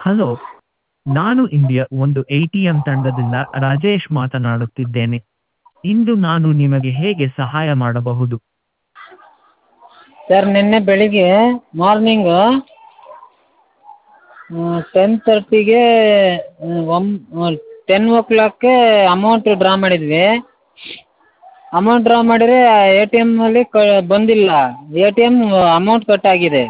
Hello ನಾನು India ಒಂದು A T M ತಂಡದಿಂದ ರಾಜೇಶ್ ಮಾತನಾಡುತ್ತಿದ್ದೇನೆ ಇಂದು ನಾನು ನಿಮಗೆ ಹೇಗೆ ಸಹಾಯ ಮಾಡಬಹುದು ಸರ್ ನಿನ್ನೆ ಬೆಳಿಗ್ಗೆ ಮಾರ್ನಿಂಗು ಟೆನ್ ತರ್ಟಿಗೆ ಒನ್ ಟೆನ್ ಓ ಕ್ಲಾಕ್ಗೆ ಅಮೌಂಟ್ ಡ್ರಾ ಮಾಡಿದ್ವಿ ಅಮೌಂಟ್ ಡ್ರಾ ಮಾಡಿದ್ರೆ ಎ ಟಿ ಎಮ್ಮಲ್ಲಿ ಕ ಬಂದಿಲ್ಲ A T M amount cut ಆಗಿದೆ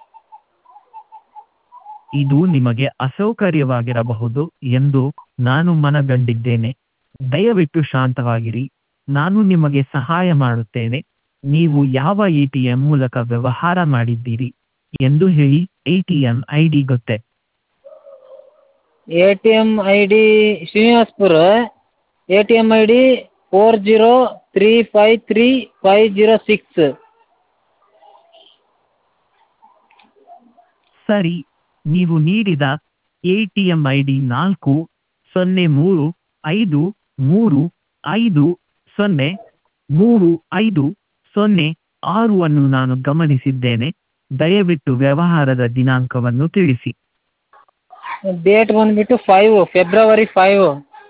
ಇದು ನಿಮಗೆ ಅಸೌಕರ್ಯವಾಗಿರಬಹುದು ಎಂದು ನಾನು ಮನಗಂಡಿದ್ದೇನೆ ದಯವಿಟ್ಟು ಶಾಂತವಾಗಿರಿ ನಾನು ನಿಮಗೆ ಸಹಾಯ ಮಾಡುತ್ತೇನೆ ನೀವು ಯಾವ ಎ ಟಿ ಎಂ ಮೂಲಕ ವ್ಯವಹಾರ ಮಾಡಿದ್ದೀರಿ ಎಂದು ಹೇಳಿ A T M I D ಗೊತ್ತೇ A T M I D Srinivaspura A T M I D four zero three five three five zero six ಸರಿ ನೀವು ನೀಡಿದ A T M I D ನಾಲ್ಕು ಸೊನ್ನೆ ಮೂರು ಐದು ಮೂರು ಐದು ಸೊನ್ನೆ ಮೂರು ಐದು ಸೊನ್ನೆ ಆರು ಅನ್ನು ನಾನು ಗಮನಿಸಿದ್ದೇನೆ ದಯವಿಟ್ಟು ವ್ಯವಹಾರದ ದಿನಾಂಕವನ್ನು ತಿಳಿಸಿ ಡೇಟ್ ಬಂದುಬಿಟ್ಟು ಫೈವ್ ಫೆಬ್ರವರಿ ಫೈವ್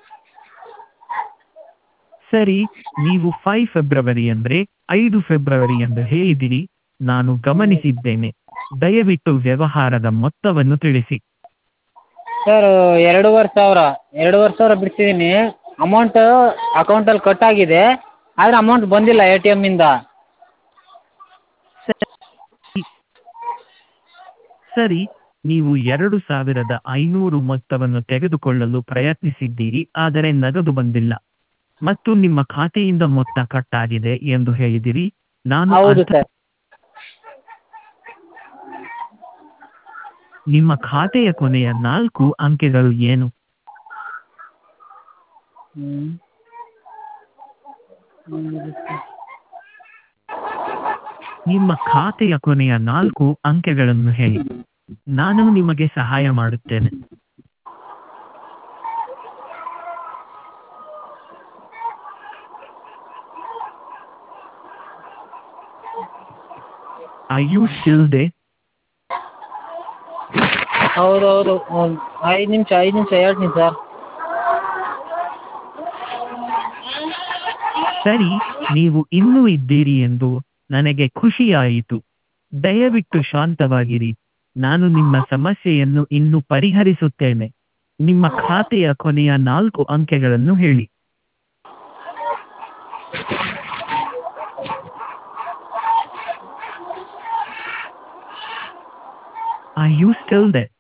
ಸರಿ ನೀವು ಫೈವ್ ಫೆಬ್ರವರಿ ಅಂದರೆ ಐದು ಫೆಬ್ರವರಿ ಎಂದು ಹೇಳಿದಿರಿ ನಾನು ಗಮನಿಸಿದ್ದೇನೆ ದಯವಿಟ್ಟು ವ್ಯವಹಾರದ ಮೊತ್ತವನ್ನು ತಿಳಿಸಿ ಸರ್ ಎರಡೂವರೆ ಸಾವಿರ ಎರಡೂವರೆ ಸಾವಿರ ಬಿಡಿಸಿದ್ದೀನಿ ಅಮೌಂಟು ಅಕೌಂಟಲ್ಲಿ ಕಟ್ ಆಗಿದೆ ಆದರೆ ಅಮೌಂಟ್ ಬಂದಿಲ್ಲ ಎ ಟಿ ಎಮ್ಮಿಂದ ಸರಿ ನೀವು ಎರಡು ಸಾವಿರದ ಐನೂರು ಮೊತ್ತವನ್ನು ತೆಗೆದುಕೊಳ್ಳಲು ಪ್ರಯತ್ನಿಸಿದ್ದೀರಿ ಆದರೆ ನಗದು ಬಂದಿಲ್ಲ ಮತ್ತು ನಿಮ್ಮ ಖಾತೆಯಿಂದ ಮೊತ್ತ ಕಟ್ ಆಗಿದೆ ಎಂದು ಹೇಳಿದಿರಿ ನಾನು ಹೌದು ಅರ್ಥ- ಸರ್ ನಿಮ್ಮ ಖಾತೆಯ ಕೊನೆಯ ನಾಲ್ಕು ಅಂಕೆಗಳು ಏನು ಹ್ಞೂ ನಿಮ್ಮ ಖಾತೆಯ ಕೊನೆಯ ನಾಲ್ಕು ಅಂಕೆಗಳನ್ನು ಹೇಳಿ ನಾನು ನಿಮಗೆ ಸಹಾಯ ಮಾಡುತ್ತೇನೆ Are you still there? ಹೌದು ಹೌದು ಒಂದು ಐದು ನಿಮಿಷ ಐದು ನಿಮಿಷ ಹೇಳ್ತೀನಿ ಸರ್ ಸರಿ ನೀವು ಇನ್ನೂ ಇದ್ದೀರಿ ಎಂದು ನನಗೆ ಖುಷಿಯಾಯಿತು ದಯವಿಟ್ಟು ಶಾಂತವಾಗಿರಿ ನಾನು ನಿಮ್ಮ ಸಮಸ್ಯೆಯನ್ನು ಇನ್ನು ಪರಿಹರಿಸುತ್ತೇನೆ ನಿಮ್ಮ ಖಾತೆಯ ಕೊನೆಯ ನಾಲ್ಕು ಅಂಕೆಗಳನ್ನು ಹೇಳಿ Are you still there?